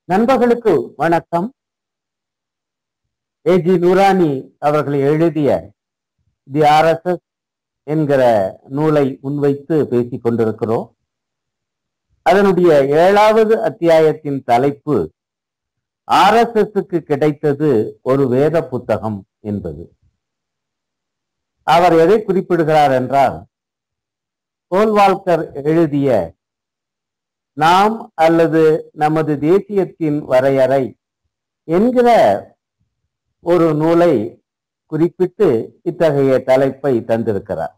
நண்பர்களுக்கு வணக்கம் ஏஜி நூரானி அவர்கள் எழுதிய தி ஆர்எஸ்எஸ் என்கிற நூலை முன்வைத்து பேசிக் கொண்டிருக்கிறோம் அதனுடைய ஏழாவது அத்தியாயத்தின் தலைப்பு ஆர்எஸ்எஸ்க்கு கிடைத்தது ஒரு வேத புத்தகம் என்பது அவர் எதை குறிப்பிடுகிறார் என்றால் கோல்வால்கர் எழுதிய நாம் அல்லது நமது தேசியத்தின் வரையறை என்கிற ஒரு நூலை குறிப்பிட்டு இத்தகைய தலைப்பை தந்திருக்கிறார்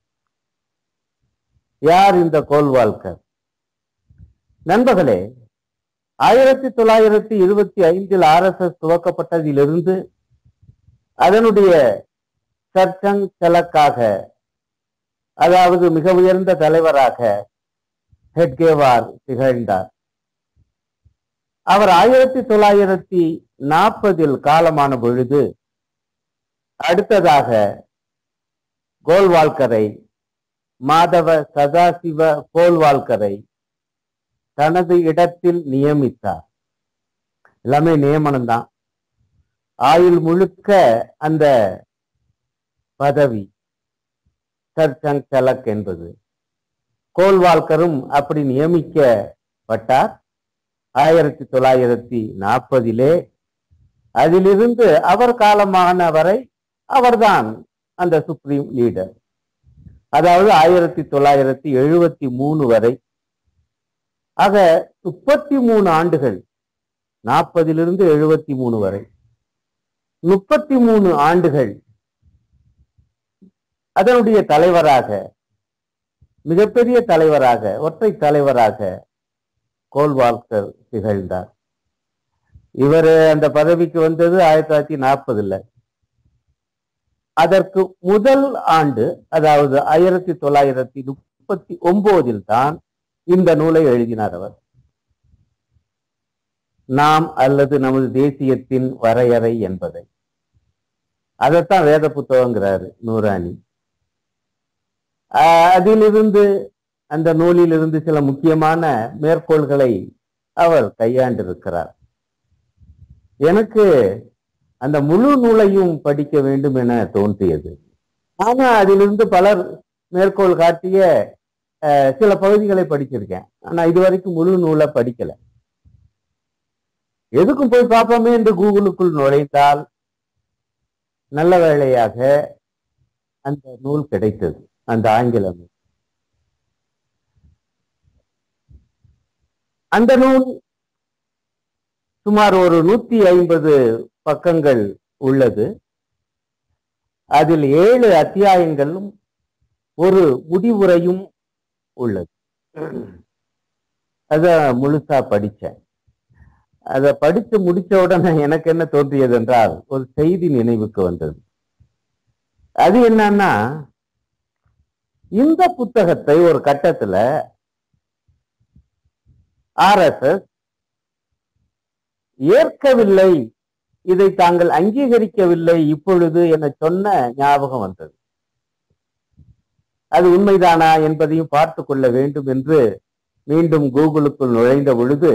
யார் இந்த கோல்வால்கர் நண்பர்களே ஆயிரத்தி தொள்ளாயிரத்தி இருபத்தி ஐந்தில் ஆர் எஸ் எஸ் துவக்கப்பட்டதிலிருந்து அதனுடைய சர்ச்சங் செலக்காக அதாவது மிக உயர்ந்த தலைவராக ஹெட்கேவார் திகழ்ந்தார் அவர் ஆயிரத்தி தொள்ளாயிரத்தி நாற்பதில் காலமான பொழுது அடுத்ததாக கோல்வால்கரை மாதவ சதாசிவ கோல்வால்கரை தனது இடத்தில் நியமித்தார் எல்லாமே நியமனம்தான் ஆயுள் முழுக்க அந்த பதவி சர்ச்சங் சலக் என்பது கோல்வால்கரும் அப்படி நியமிக்கப்பட்டார் ஆயிரத்தி தொள்ளாயிரத்தி நாற்பதிலே அதிலிருந்து அவர் காலமான வரை அவர்தான் அந்த சுப்ரீம் லீடர் அதாவது ஆயிரத்தி தொள்ளாயிரத்தி எழுபத்தி மூணு வரை ஆக முப்பத்தி மூணு ஆண்டுகள் நாற்பதிலிருந்து எழுபத்தி மூணு வரை முப்பத்தி மூணு ஆண்டுகள் அதனுடைய தலைவராக மிகப்பெரிய தலைவராக ஒற்றை தலைவராக கோல்வால்கர் திகழ்ந்தார் இவர் அந்த பதவிக்கு வந்தது ஆயிரத்தி தொள்ளாயிரத்தி நாற்பதுல அதற்கு முதல் ஆண்டு அதாவது ஆயிரத்தி தொள்ளாயிரத்தி முப்பத்தி ஒன்பதில் தான் இந்த நூலை எழுதினார் அவர் நாம் அல்லது நமது தேசியத்தின் வரையறை என்பதை அதைத்தான் வேத புத்தகங்கிறாரு நூராணி அதிலிருந்து அந்த நூலிலிருந்து சில முக்கியமான மேற்கோள்களை அவர் கையாண்டிருக்கிறார் எனக்கு அந்த முழு நூலையும் படிக்க வேண்டும் என தோன்றியது ஆனா அதிலிருந்து பலர் மேற்கோள் காட்டிய சில பகுதிகளை படிச்சிருக்கேன் ஆனா இதுவரைக்கும் முழு நூலை படிக்கல எதுக்கும் போய் பார்ப்போமே என்று கூகுளுக்குள் நுழைந்தால் நல்ல வேளையாக அந்த நூல் கிடைத்தது அந்த ஆங்கில நூல் அந்த நூல் சுமார் ஒரு நூத்தி ஐம்பது பக்கங்கள் உள்ளது அதில் ஏழு அத்தியாயங்களும் ஒரு முடிவுரையும் உள்ளது அத முழுசா படிச்சேன் அத படித்து முடிச்ச உடனே எனக்கு என்ன தோன்றியது என்றால் ஒரு செய்தி நினைவுக்கு வந்தது அது என்னன்னா இந்த புத்தகத்தை ஒரு கட்டத்துல ஆர்எஸ்எஸ் ஏற்கவில்லை இதை தாங்கள் அங்கீகரிக்கவில்லை இப்பொழுது என சொன்ன ஞாபகம் வந்தது அது உண்மைதானா என்பதையும் பார்த்து கொள்ள வேண்டும் என்று மீண்டும் கூகுளுக்குள் நுழைந்த பொழுது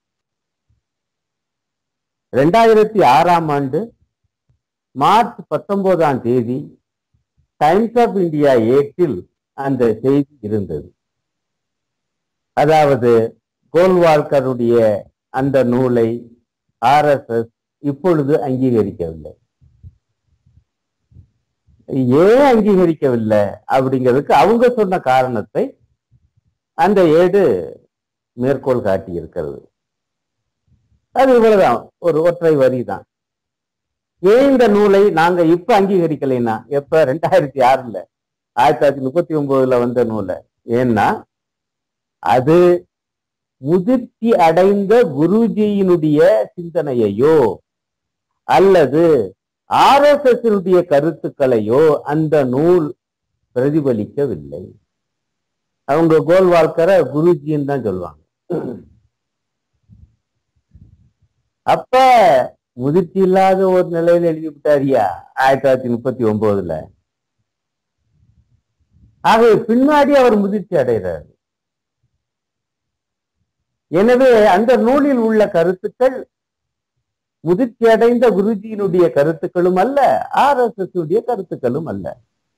இரண்டாயிரத்தி ஆறாம் ஆண்டு மார்ச் பத்தொன்பதாம் தேதி டைம்ஸ் ஆஃப் இந்தியா ஏட்டில் அந்த செய்தி இருந்தது அதாவது கோல்வால்கருடைய அந்த நூலை ஆர்எஸ்எஸ் இப்பொழுது அங்கீகரிக்கவில்லை ஏன் அங்கீகரிக்கவில்லை அப்படிங்கிறதுக்கு அவங்க சொன்ன காரணத்தை அந்த ஏடு மேற்கோள் காட்டி இருக்கிறது அது இவ்வளவுதான் ஒரு ஒற்றை வரி தான் ஏன் இந்த நூலை நாங்க இப்ப அங்கீகரிக்கலைன்னா எப்ப ரெண்டாயிரத்தி ஆறுல ஆயிரத்தி தொள்ளாயிரத்தி முப்பத்தி ஒன்பதுல வந்த நூலை ஏன்னா அது முதிர்ச்சி அடைந்த குருஜியினுடைய சிந்தனையையோ அல்லது ஆர் எஸ் எஸ் கருத்துக்களையோ அந்த நூல் பிரதிபலிக்கவில்லை அவங்க கோல்வால்கரை குருஜின்னு தான் சொல்லுவாங்க அப்ப முதிர்ச்சி இல்லாத ஒரு நிலையில எழுதி விட்டாரியா ஆயிரத்தி தொள்ளாயிரத்தி முப்பத்தி ஒன்பதுல ஆகவே பின்னாடி அவர் முதிர்ச்சி அடைகிறார் எனவே அந்த நூலில் உள்ள கருத்துக்கள் முதிர்ச்சி அடைந்த குருஜியினுடைய கருத்துக்களும் அல்ல ஆர் எஸ் எஸ் உடைய கருத்துக்களும் அல்ல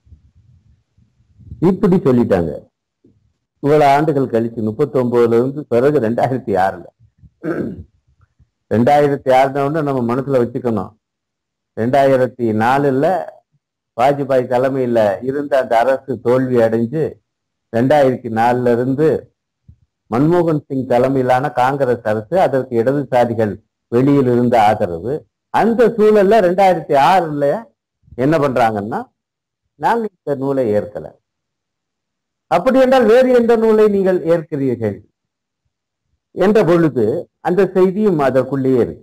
இப்படி சொல்லிட்டாங்க இவ்வளவு ஆண்டுகள் கழிச்சு முப்பத்தி ஒன்பதுல இருந்து பிறகு ரெண்டாயிரத்தி ஆறுல ரெண்டாயிரத்தி ஆறுன நம்ம மனசுல வச்சுக்கணும் ரெண்டாயிரத்தி நாலுல வாஜ்பாய் தலைமையில இருந்த அந்த அரசு தோல்வி அடைஞ்சு ரெண்டாயிரத்தி நாலுல இருந்து மன்மோகன் சிங் தலைமையிலான காங்கிரஸ் அரசு அதற்கு இடதுசாரிகள் வெளியில் இருந்த ஆதரவு அந்த சூழல்ல ரெண்டாயிரத்தி ஆறுல என்ன பண்றாங்கன்னா நாங்க இந்த நூலை ஏற்கல அப்படி என்றால் வேறு எந்த நூலை நீங்கள் ஏற்கிறீர்கள் என்ற பொழுது அந்த செய்தியும் அதற்குள்ளேயே இருக்கு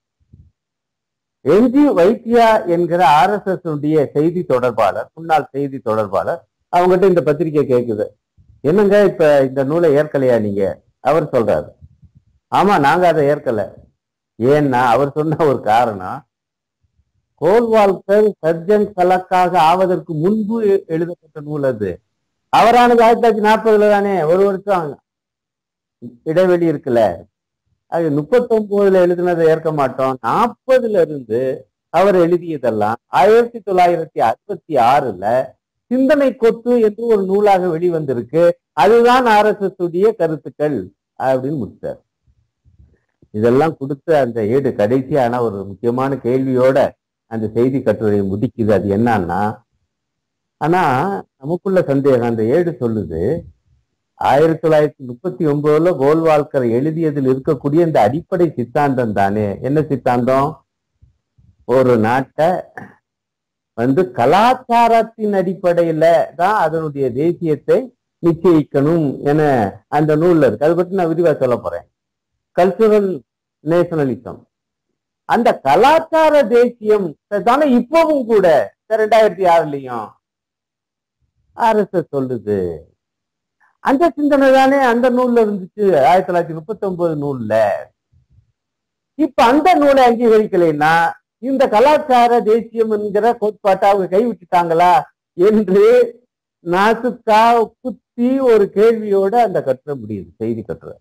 என்ஜி வைத்தியா என்கிற ஆர் எஸ் எஸ் உடைய செய்தி தொடர்பாளர் முன்னாள் செய்தி தொடர்பாளர் அவங்ககிட்ட இந்த பத்திரிகை கேக்குது என்னங்க இப்ப இந்த நூலை ஏற்கலையா நீங்க அவர் சொல்றாரு ஆமா நாங்க அதை ஏற்கல ஏன்னா அவர் சொன்ன ஒரு காரணம் கோல்வால்கர் சர்ஜன் கலக்காக ஆவதற்கு முன்பு எ- எழுதப்பட்ட நூல் அது அவரானது ஆயிரத்தி தொள்ளாயிரத்தி நாற்பதுல தானே ஒரு வருஷம் இடைவெளி இருக்குல்ல அது முப்பத்தி ஒன்பதுல எழுதினதை ஏற்க மாட்டோம் நாற்பதுல இருந்து அவர் எழுதியதெல்லாம் ஆயிரத்தி தொள்ளாயிரத்தி அறுபத்தி ஆறுல சிந்தனை கொத்து என்று ஒரு நூலாக வெளிவந்திருக்கு அதுதான் ஆர் எஸ் எஸ் உடைய கருத்துக்கள் அப்படின்னு முடிச்சார் இதெல்லாம் கொடுத்த அந்த ஏடு கடைசியான ஒரு முக்கியமான கேள்வியோட அந்த செய்தி கட்டுரையை முடிக்குது அது என்னன்னா ஆனா நமக்குள்ள சந்தேகம் அந்த ஏடு சொல்லுது ஆயிரத்தி தொள்ளாயிரத்தி முப்பத்தி ஒன்பதுல கோல்வால்கர் எழுதியதில் இருக்கக்கூடிய இந்த அடிப்படை சித்தாந்தம் தானே என்ன சித்தாந்தம் ஒரு நாட்டை வந்து கலாச்சாரத்தின் அடிப்படையில தான் அதனுடைய தேசியத்தை நிச்சயிக்கணும் என அந்த நூல்ல இருக்கு அதை பத்தி நான் விரிவா சொல்ல போறேன் கல்ச்சுரல் நேஷனலிசம் அந்த கலாச்சார தேசியம் தானே இப்பவும் கூட ரெண்டாயிரத்தி ஆறுலயும் ஆர்எஸ்எஸ் சொல்லுது அந்த சிந்தனை தானே அந்த நூல்ல இருந்துச்சு ஆயிரத்தி தொள்ளாயிரத்தி முப்பத்தி ஒன்பது நூல்ல இப்ப அந்த நூலை அங்கீகரிக்கலைன்னா இந்த கலாச்சார தேசியம் என்கிற கோட்பாட்டை அவங்க கைவிட்டுட்டாங்களா என்று நாசுக்கா குத்தி ஒரு கேள்வியோட அந்த கட்டுரை முடியுது செய்தி கட்டுரை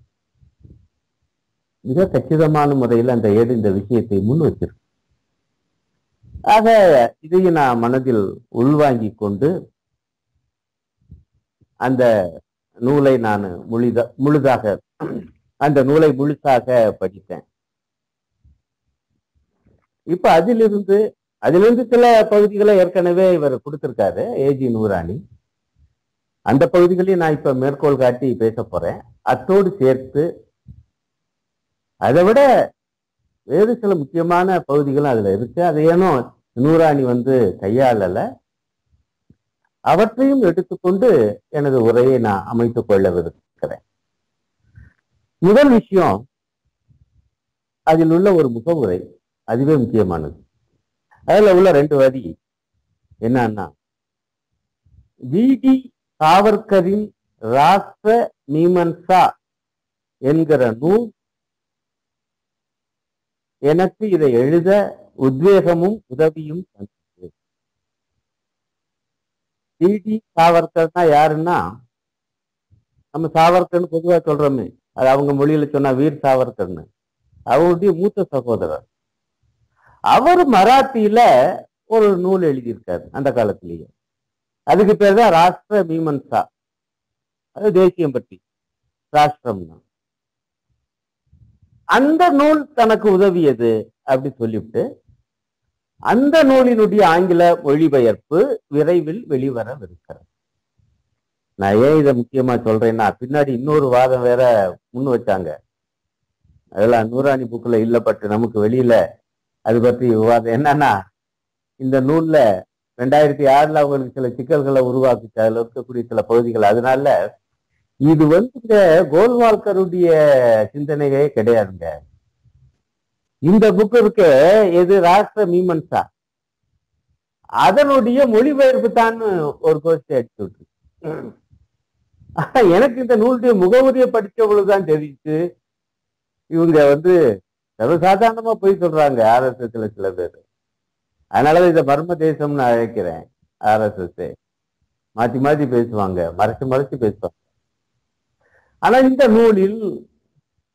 மிக கச்சிதமான முறையில் அந்த ஏடு இந்த விஷயத்தை முன் வச்சிருக்கு ஆக இதையும் நான் மனதில் உள்வாங்கிக் கொண்டு அந்த நூலை நான் முழுத முழுதாக அந்த நூலை முழுசாக படித்தேன் இப்ப அதிலிருந்து அதிலிருந்து சில பகுதிகளை ஏற்கனவே இவர் கொடுத்திருக்காரு ஏஜி நூராணி அந்த பகுதிகளையும் நான் இப்ப மேற்கோள் காட்டி பேச போறேன் அத்தோடு சேர்த்து அதை விட வேறு சில முக்கியமான பகுதிகளும் அதுல இருக்கு அது ஏனோ நூறாணி வந்து கையாளல அவற்றையும் எடுத்துக்கொண்டு எனது உரையை நான் அமைத்துக் கொள்ளவிருக்கிறேன் முதல் விஷயம் அதில் உள்ள ஒரு முகவுரை அதுவே முக்கியமானது அதுல உள்ள ரெண்டு வரி என்னன்னா விடி சாவர்கரின் ராஷ்டிர மீமன்சா என்கிற நூல் எனக்கு இதை எழுத உத்வேகமும் உதவியும் தந்தது டிடி சாவர்கர்னா யாருன்னா நம்ம சாவர்கர்னு பொதுவா சொல்றோமே அது அவங்க மொழியில சொன்னா வீர் சாவர்கர்னு அவருடைய மூத்த சகோதரர் அவர் மராத்தியில ஒரு நூல் எழுதியிருக்காரு அந்த காலத்திலேயே அதுக்கு பேர் தான் ராஷ்டிர மீமன்சா அது தேசியம் பற்றி ராஷ்டிரம்னா அந்த நூல் தனக்கு உதவியது அப்படி சொல்லிவிட்டு அந்த நூலினுடைய ஆங்கில மொழிபெயர்ப்பு விரைவில் வெளிவரவிருக்கிறது நான் ஏன் இதை முக்கியமா சொல்றேன்னா பின்னாடி இன்னொரு வாதம் வேற முன் வச்சாங்க அதெல்லாம் நூறாணி புக்கில் இல்ல பட்டு நமக்கு வெளியில அது பற்றி விவாதம் என்னன்னா இந்த நூல்ல ரெண்டாயிரத்தி ஆறுல அவங்களுக்கு சில சிக்கல்களை உருவாக்குச்சு அதுல இருக்கக்கூடிய சில பகுதிகள் அதனால இது வந்து இந்த கோல்வால்கருடைய சிந்தனையே கிடையாதுங்க இந்த புக் இருக்க எது ராஷ்டிர மீமன்சா அதனுடைய மொழிபெயர்ப்பு தான் ஒரு கோஷ்டி அடிச்சு விட்டு ஆனா எனக்கு இந்த நூலுடைய முகவரியை படிச்சவங்களுக்குதான் தெரியுது இவங்க வந்து சர்வசாதாரணமா போய் சொல்றாங்க ஆர்எஸ்எஸ்ல சில பேர் அதனாலதான் இதை மர்ம தேசம்னு அழைக்கிறேன் ஆர்எஸ்எஸ் மாத்தி மாத்தி பேசுவாங்க மறைச்சு மறைச்சு பேசுவாங்க ஆனா இந்த நூலில்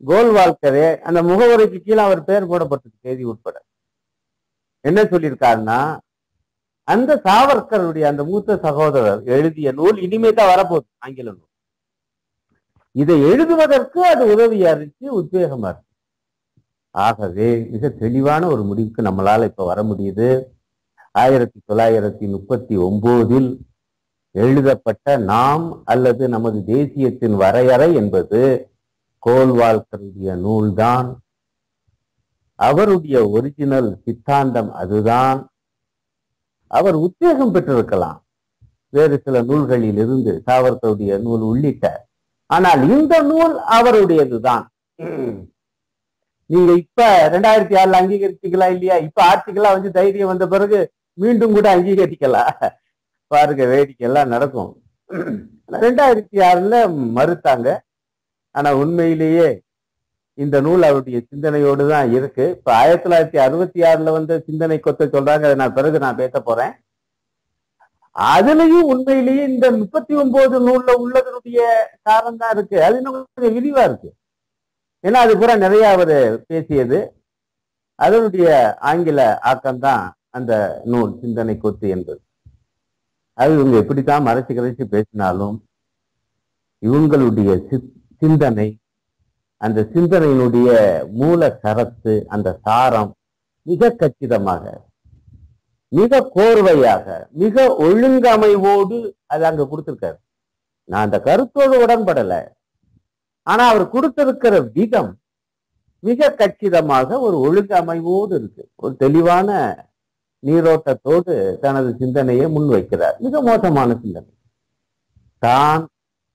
கோல்வால்கரே அந்த முகவரிக்கு கீழே அவர் பெயர் போடப்பட்டது செய்தி உட்பட என்ன சொல்லியிருக்காருன்னா அந்த சாவர்கருடைய அந்த மூத்த சகோதரர் எழுதிய நூல் இனிமே தான் வரப்போகுது ஆங்கில நூல் இதை எழுதுவதற்கு அது உதவியா இருந்துச்சு உத்வேகமா இருக்கு ஆகவே மிக தெளிவான ஒரு முடிவுக்கு நம்மளால இப்ப வர முடியுது ஆயிரத்தி தொள்ளாயிரத்தி முப்பத்தி ஒன்பதில் எழுதப்பட்ட நாம் அல்லது நமது தேசியத்தின் வரையறை என்பது கோல்வால்கருடைய நூல்தான் அவருடைய ஒரிஜினல் சித்தாந்தம் அதுதான் அவர் உத்வேகம் பெற்றிருக்கலாம் வேறு சில நூல்களில் இருந்து சாவர்கருடைய நூல் உள்ளிட்ட ஆனால் இந்த நூல் அவருடையதுதான் நீங்க இப்ப ரெண்டாயிரத்தி ஆறுல அங்கீகரிச்சிக்கலாம் இல்லையா இப்ப ஆட்சிக்கெல்லாம் வந்து தைரியம் வந்த பிறகு மீண்டும் கூட அங்கீகரிக்கலாம் பாருங்க வேடிக்கை எல்லாம் நடக்கும் ரெண்டாயிரத்தி ஆறுல மறுத்தாங்க ஆனா உண்மையிலேயே இந்த நூல் அவருடைய சிந்தனையோடு தான் இருக்கு இப்ப ஆயிரத்தி தொள்ளாயிரத்தி அறுபத்தி ஆறுல வந்து சிந்தனை கொத்த சொல்றாங்க அதை நான் பிறகு நான் பேச போறேன் அதுலயும் உண்மையிலேயே இந்த முப்பத்தி ஒன்பது நூல்ல உள்ளதனுடைய சாரம் தான் இருக்கு அது இன்னும் கொஞ்சம் விரிவா இருக்கு ஏன்னா அது பூரா நிறைய அவர் பேசியது அதனுடைய ஆங்கில ஆக்கம்தான் அந்த நூல் சிந்தனை கொத்து என்பது அது இவங்க எப்படித்தான் மறைச்சு கரைச்சு பேசினாலும் இவங்களுடைய சிந்தனை அந்த சிந்தனையினுடைய மூல கரத்து அந்த சாரம் மிக கச்சிதமாக மிக கோர்வையாக மிக ஒழுங்கமைவோடு அது அங்க கொடுத்திருக்காரு நான் அந்த கருத்தோடு உடன்படல ஆனா அவர் கொடுத்திருக்கிற விதம் மிக கச்சிதமாக ஒரு ஒழுங்கமைவோடு இருக்கு ஒரு தெளிவான நீரோட்டத்தோடு தனது சிந்தனையை முன்வைக்கிறார் மிக மோசமான சிந்தனை தான்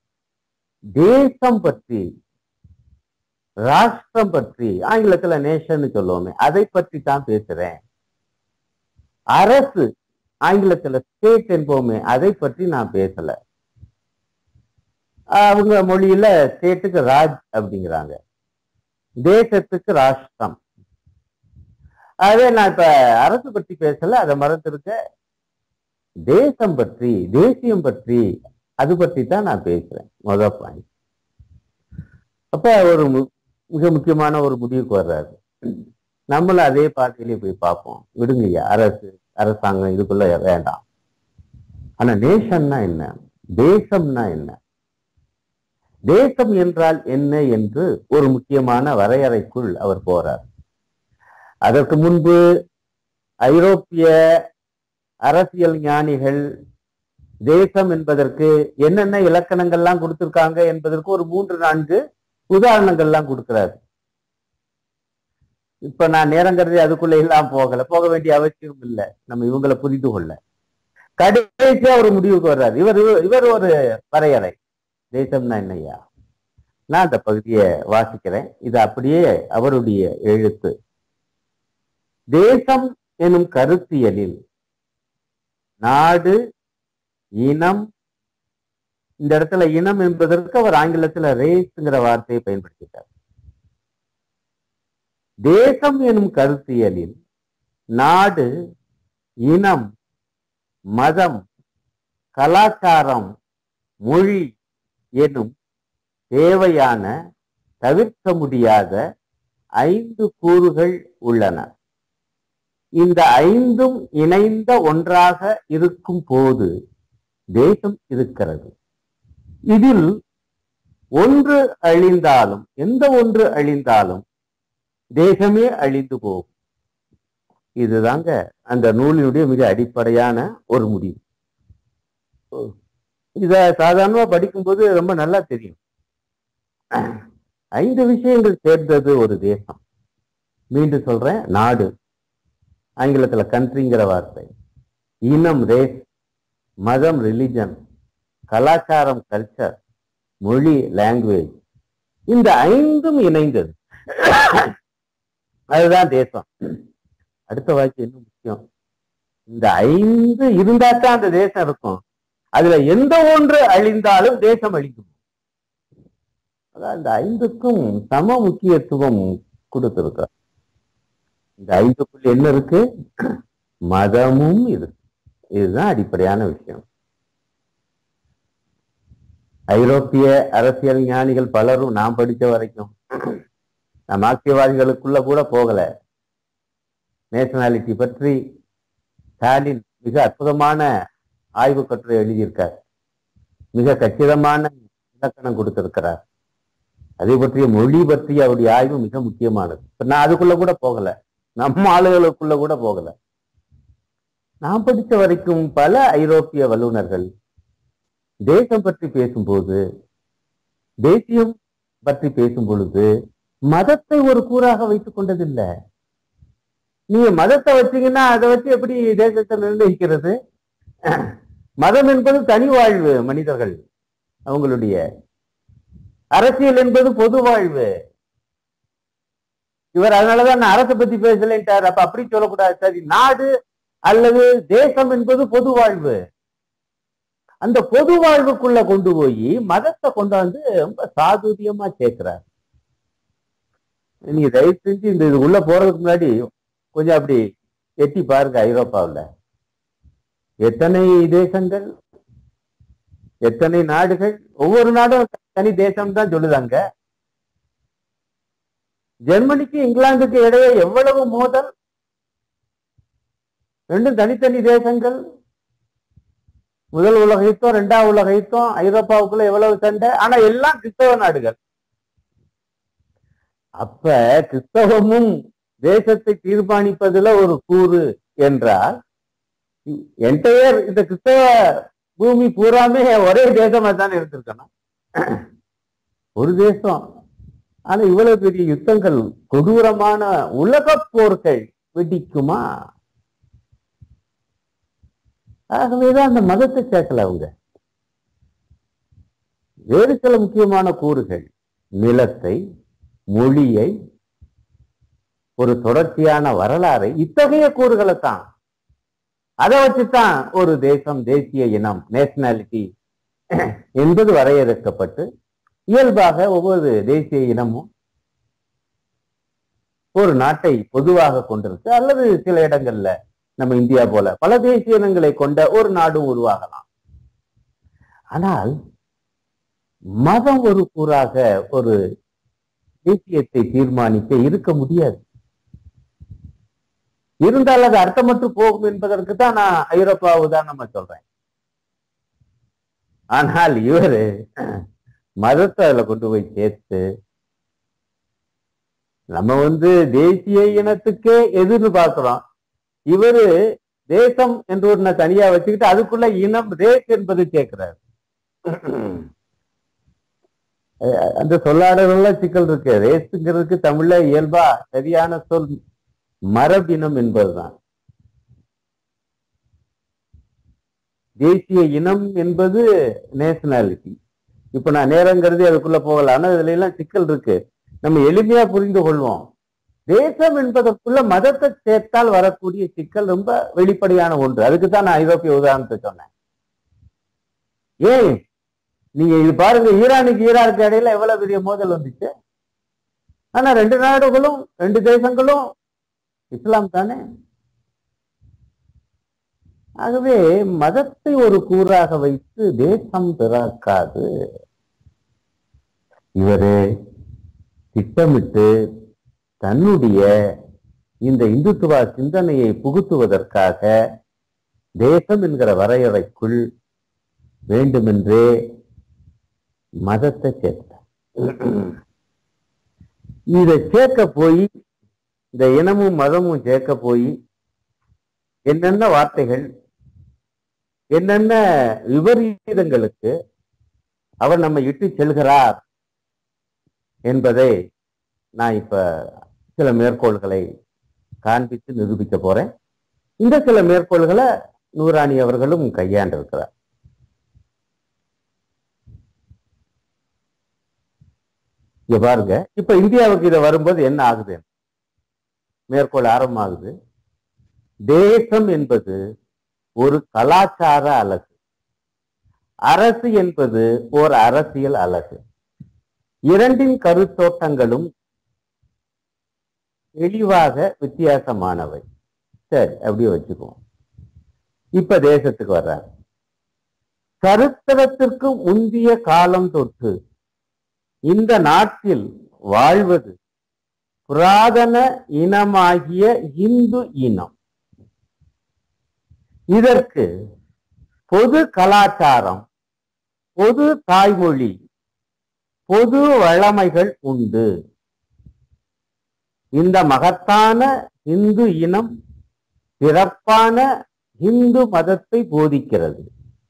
தேசம் பற்றி ராஷ்டிரம் பற்றி ஆங்கிலத்துல நேஷன் சொல்லுவோமே அதை பற்றி தான் பேசுறேன் அரசு ஆங்கிலத்துல ஸ்டேட் என்போமே அதை பற்றி நான் பேசல அவங்க மொழியில ஸ்டேட்டுக்கு ராஜ் அப்படிங்கிறாங்க தேசத்துக்கு ராஷ்டிரம் அதே நான் இப்ப அரசு பற்றி பேசல அதை மறந்துருக்க தேசம் பற்றி தேசியம் பற்றி அது பற்றி தான் நான் பேசுறேன் முத பாயிண்ட் அப்ப ஒரு மிக முக்கியமான ஒரு முடிவுக்கு வர்றாரு நம்மளும் அதே பார்ட்டிலேயே போய் பார்ப்போம் விடுங்கய்யா அரசு அரசாங்கம் இதுக்குள்ள வேண்டாம் ஆனா நேஷன்னா என்ன தேசம்னா என்ன தேசம் என்றால் என்ன என்று ஒரு முக்கியமான வரையறைக்குள் அவர் போறார் அதற்கு முன்பு ஐரோப்பிய அரசியல் ஞானிகள் தேசம் என்பதற்கு என்னென்ன இலக்கணங்கள்லாம் கொடுத்திருக்காங்க என்பதற்கு ஒரு மூன்று நான்கு உதாரணங்கள்லாம் கொடுக்கிறாரு இப்ப நான் நேரம் கருதி அதுக்குள்ள எல்லாம் போகல போக வேண்டிய அவசியம் இல்லை நம்ம இவங்களை புரிந்து கொள்ள கடைசியா ஒரு முடிவுக்கு வர்றாரு இவர் இவர் ஒரு வரையறை தேசம்னா என்னையா நான் அந்த பகுதியை வாசிக்கிறேன் இது அப்படியே அவருடைய எழுத்து தேசம் எனும் கருத்தியலில் நாடு இனம் இந்த இடத்துல இனம் என்பதற்கு அவர் ஆங்கிலத்துல ரேஸ்ங்கிற வார்த்தையை பயன்படுத்திட்டார் தேசம் எனும் கருத்தியலில் நாடு இனம் மதம் கலாச்சாரம் மொழி எனும் தேவையான தவிர்க்க முடியாத ஐந்து கூறுகள் உள்ளன இந்த ஐந்தும் இணைந்த ஒன்றாக இருக்கும் போது தேசம் இருக்கிறது இதில் ஒன்று அழிந்தாலும் எந்த ஒன்று அழிந்தாலும் தேசமே அழிந்து போகும் இதுதாங்க அந்த நூலினுடைய மிக அடிப்படையான ஒரு முடிவு இத சாதாரணமா படிக்கும்போது ரொம்ப நல்லா தெரியும் ஐந்து விஷயங்கள் சேர்ந்தது ஒரு தேசம் மீண்டும் சொல்றேன் நாடு ஆங்கிலத்துல கண்ட்ரிங்கிற வார்த்தை இனம் ரேஸ் மதம் ரிலிஜன் கலாச்சாரம் கல்ச்சர் மொழி லாங்குவேஜ் இந்த ஐந்தும் இணைந்தது அதுதான் தேசம் அடுத்த வாக்கியம் இன்னும் முக்கியம் இந்த ஐந்து இருந்தா தான் அந்த தேசம் இருக்கும் அதுல எந்த ஒன்று அழிந்தாலும் தேசம் அழிந்து அதான் இந்த ஐந்துக்கும் சம முக்கியத்துவம் கொடுத்திருக்கிறார் இந்த ஐந்துக்குள் என்ன இருக்கு மதமும் இருக்கு இதுதான் அடிப்படையான விஷயம் ஐரோப்பிய அரசியல் ஞானிகள் பலரும் நான் படித்த வரைக்கும் நான் மார்க்சியவாதிகளுக்குள்ள கூட போகல நேஷனாலிட்டி பற்றி ஸ்டாலின் மிக அற்புதமான ஆய்வு கட்டுரை எழுதியிருக்கார் மிக கச்சிதமான இலக்கணம் கொடுத்திருக்கிறார் அதை பற்றிய மொழி பற்றிய அவருடைய ஆய்வு மிக முக்கியமானது இப்ப நான் அதுக்குள்ள கூட போகல நம்ம ஆளுகளுக்குள்ள கூட போகல நான் படித்த வரைக்கும் பல ஐரோப்பிய வல்லுநர்கள் தேசம் பற்றி பேசும்போது தேசியம் பற்றி பேசும் பொழுது மதத்தை ஒரு கூறாக வைத்துக் கொண்டதில்லை நீங்க மதத்தை வச்சீங்கன்னா அதை வச்சு எப்படி தேசத்தை நிர்ணயிக்கிறது மதம் என்பது தனி வாழ்வு மனிதர்கள் அவங்களுடைய அரசியல் என்பது பொது வாழ்வு இவர் அதனாலதான் நான் அரசை பத்தி பேசலைன்ட்டார் அப்ப அப்படி சொல்லக்கூடாது சரி நாடு அல்லது தேசம் என்பது பொது வாழ்வு அந்த பொது வாழ்வுக்குள்ள கொண்டு போய் மதத்தை கொண்டாந்து ரொம்ப சாதுரியமா சேர்க்கிறார் நீங்க தயவு செஞ்சு இந்த இது உள்ள போறதுக்கு முன்னாடி கொஞ்சம் அப்படி எட்டி பாருங்க ஐரோப்பாவில் எத்தனை தேசங்கள் எத்தனை நாடுகள் ஒவ்வொரு நாடும் தனி தேசம் தான் சொல்லுதாங்க ஜெர்மனிக்கு இங்கிலாந்துக்கு இடையே எவ்வளவு மோதல் ரெண்டும் தனித்தனி தேசங்கள் முதல் உலக யுத்தம் ரெண்டாவது உலக யுத்தம் ஐரோப்பாவுக்குள்ள எவ்வளவு சண்டை ஆனா எல்லாம் கிறிஸ்தவ நாடுகள் அப்ப கிறிஸ்தவமும் தேசத்தை தீர்மானிப்பதுல ஒரு கூறு என்றால் என்டையர் இந்த கிறிஸ்தவ பூமி பூராமே ஒரே தேசமா தானே இருந்திருக்கணும் ஒரு தேசம் ஆனா இவ்வளவு பெரிய யுத்தங்கள் கொடூரமான உலக போர்கள் வெடிக்குமா ஆகவேதான் அந்த மதத்தை சேர்க்கல அவங்க வேறு சில முக்கியமான கூறுகள் நிலத்தை மொழியை ஒரு தொடர்ச்சியான வரலாறை இத்தகைய கூறுகளை தான் அதை வச்சுதான் ஒரு தேசம் தேசிய இனம் நேஷனாலிட்டி என்பது வரையறுக்கப்பட்டு இயல்பாக ஒவ்வொரு தேசிய இனமும் ஒரு நாட்டை பொதுவாக கொண்டிருக்கு அல்லது சில இடங்கள்ல நம்ம இந்தியா போல பல தேசிய இனங்களை கொண்ட ஒரு நாடும் உருவாகலாம் ஆனால் மதம் ஒரு கூறாக ஒரு தேசியத்தை தீர்மானிக்க இருக்க முடியாது இருந்தால் அது அர்த்தமற்று போகும் என்பதற்கு தான் நான் ஐரோப்பா உதாரணமா சொல்றேன் ஆனால் இவரு மதத்தை அதுல கொண்டு போய் சேர்த்து நம்ம வந்து தேசிய இனத்துக்கே எதுன்னு பாக்குறோம் இவரு தேசம் என்று ஒண்ணு தனியா வச்சுக்கிட்டு அதுக்குள்ள இனம் ரேஸ் என்பது சேர்க்கிறார் அந்த சொல்லாடல்ல சிக்கல் இருக்கு ரேஸுங்கிறதுக்கு தமிழ்ல இயல்பா சரியான சொல் மரபினம் என்பதுதான் தேசிய இனம் என்பது நேஷனாலிட்டி இப்ப நான் நேரங்கிறது அதுக்குள்ள போகல ஆனா இதுல எல்லாம் சிக்கல் இருக்கு நம்ம எளிமையா புரிந்து கொள்வோம் தேசம் என்பதற்குள்ள மதத்தை சேர்த்தால் வரக்கூடிய சிக்கல் ரொம்ப வெளிப்படையான ஒன்று அதுக்கு தான் நான் ஐரோப்பிய உதாரணத்தை சொன்னேன் ஏன் நீங்க இது பாருங்க ஈரானுக்கு ஈரானுக்கு இடையில எவ்வளவு பெரிய மோதல் வந்துச்சு ஆனா ரெண்டு நாடுகளும் ரெண்டு தேசங்களும் இஸ்லாம் தானே ஆகவே மதத்தை ஒரு கூறாக வைத்து தேசம் பிறக்காது இவரு திட்டமிட்டு தன்னுடைய இந்த இந்துத்துவ சிந்தனையை புகுத்துவதற்காக தேசம் என்கிற வரையறைக்குள் வேண்டுமென்றே மதத்தை சேர்த்தார் இதை சேர்க்க போய் இந்த இனமும் மதமும் சேர்க்க போய் என்னென்ன வார்த்தைகள் என்னென்ன விபரீதங்களுக்கு அவர் நம்ம இட்டு செல்கிறார் என்பதை நான் இப்ப சில மேற்கோள்களை காண்பித்து நிரூபிக்க போறேன் இந்த சில மேற்கோள்களை நூராணி அவர்களும் கையாண்டிருக்கிறார் இங்க பாருங்க இப்ப இந்தியாவுக்கு இதை வரும்போது என்ன ஆகுது மேற்கோள் ஆரம்பமாகுது தேசம் என்பது ஒரு கலாச்சார அலகு அரசு என்பது ஓர் அரசியல் அலகு இரண்டின் கருத்தோட்டங்களும் தெளிவாக வித்தியாசமானவை சரி அப்படியே வச்சுக்குவோம் இப்ப தேசத்துக்கு வர்றார் சரித்திரத்திற்கு முந்திய காலம் தொட்டு இந்த நாட்டில் வாழ்வது புராதன இனமாகிய இந்து இனம் இதற்கு பொது கலாச்சாரம் பொது தாய்மொழி பொது வழமைகள் உண்டு இந்த மகத்தான இந்து இனம் சிறப்பான இந்து மதத்தை போதிக்கிறது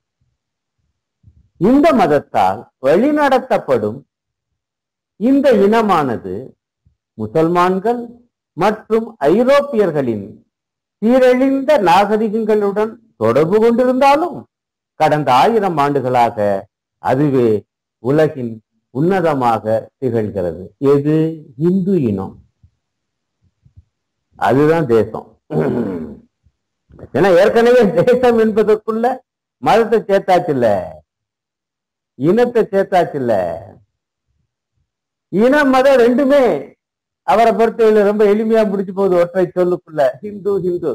இந்த மதத்தால் வழிநடத்தப்படும் இந்த இனமானது முசல்மான்கள் மற்றும் ஐரோப்பியர்களின் சீரழிந்த நாகரிகங்களுடன் தொடர்பு கொண்டிருந்தாலும் கடந்த ஆயிரம் ஆண்டுகளாக அதுவே உலகின் உன்னதமாக திகழ்கிறது எது இந்து இனம் அதுதான் தேசம் ஏன்னா ஏற்கனவே தேசம் என்பதற்குள்ள மதத்தை சேர்த்தாச்சு இல்ல இனத்தை சேர்த்தாச்சு இல்ல இனம் மதம் ரெண்டுமே அவரை பொறுத்தவரை ரொம்ப எளிமையா முடிச்சு போகுது ஒற்றை சொல்லுக்குள்ள ஹிந்து ஹிந்து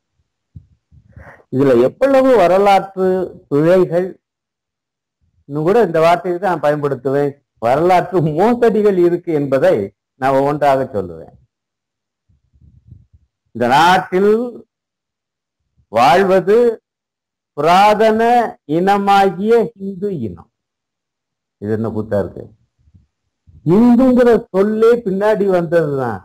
இதுல எவ்வளவு வரலாற்று பிழைகள் இன்னும் கூட இந்த வார்த்தையை தான் நான் பயன்படுத்துவேன் வரலாற்று மோசடிகள் இருக்கு என்பதை நான் ஒவ்வொன்றாக சொல்லுவேன் இந்த நாட்டில் வாழ்வது புராதன இனமாகிய இந்து இனம் இது என்ன கூத்தா இருக்கு இந்துங்கிற சொல்லே பின்னாடி வந்ததுதான்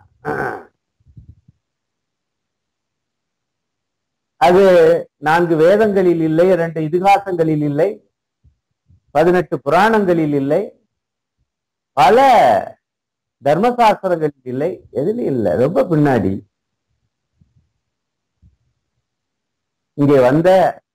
அது நான்கு வேதங்களில் இல்லை இரண்டு இதிகாசங்களில் இல்லை பதினெட்டு புராணங்களில் இல்லை பல தர்மசாஸ்திரங்களில் இல்லை எதுலையும் இல்லை ரொம்ப பின்னாடி இங்கே வந்த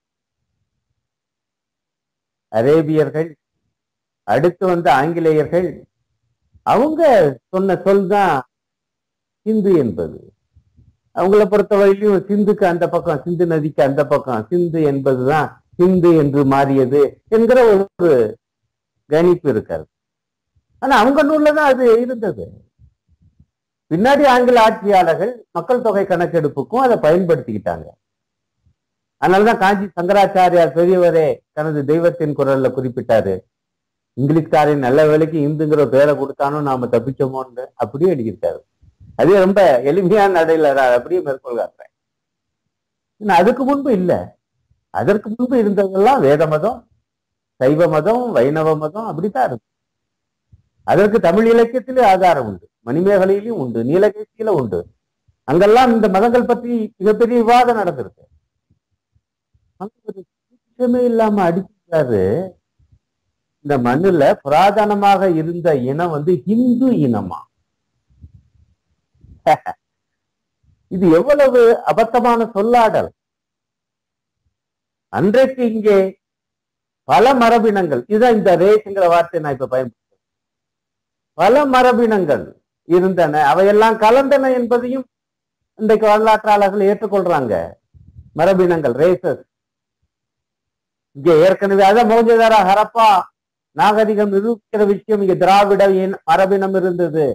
அரேபியர்கள் அடுத்து வந்த ஆங்கிலேயர்கள் அவங்க சொன்ன சொல் தான் சிந்து என்பது அவங்கள பொறுத்தவரையிலும் சிந்துக்கு அந்த பக்கம் சிந்து நதிக்கு அந்த பக்கம் சிந்து என்பதுதான் சிந்து என்று மாறியது என்கிற ஒரு கணிப்பு இருக்காது ஆனா அவங்க நூல்ல தான் அது இருந்தது பின்னாடி ஆங்கில ஆட்சியாளர்கள் மக்கள் தொகை கணக்கெடுப்புக்கும் அதை பயன்படுத்திக்கிட்டாங்க அதனாலதான் காஞ்சி சங்கராச்சாரியார் பெரியவரே தனது தெய்வத்தின் குரல்ல குறிப்பிட்டாரு இங்கிலீஷ்காரின் நல்ல வேலைக்கு இந்துங்கிற பேரை கொடுத்தானோ நாம தப்பிச்சோமோன்னு அப்படியே எழுதியிருக்காரு அதே ரொம்ப எளிமையான நடையில நான் அப்படியே மேற்கொள் காட்டுறேன் இன்னும் அதுக்கு முன்பு இல்ல அதற்கு முன்பு இருந்ததெல்லாம் வேத மதம் சைவ மதம் வைணவ மதம் அப்படித்தான் இருக்கு அதற்கு தமிழ் இலக்கியத்திலே ஆதாரம் உண்டு மணிமேகலையிலும் உண்டு நீலகேசியில உண்டு அங்கெல்லாம் இந்த மதங்கள் பற்றி மிகப்பெரிய விவாதம் நடந்திருக்கு அங்க ஒரு சுத்தமே இல்லாம அடிச்சிருக்காரு இந்த மண்ணுல புராதனமாக இருந்த இனம் வந்து இந்து இனமா இது எவ்வளவு அபத்தமான சொல்லாடல் அன்றைக்கு இங்கே பல மரபினங்கள் இதுதான் இந்த ரேஸ்ங்கிற வார்த்தை நான் இப்ப பயன்படுத்துறேன் பல மரபினங்கள் இருந்தன அவையெல்லாம் கலந்தன என்பதையும் இன்றைக்கு வரலாற்றாளர்கள் ஏற்றுக்கொள்றாங்க மரபினங்கள் ரேசஸ் இங்க ஏற்கனவே அதான் மோஞ்சதாரா ஹரப்பா நாகரிகம் நிரூபிக்கிற விஷயம் இங்க திராவிட இன- மரபினம் இருந்தது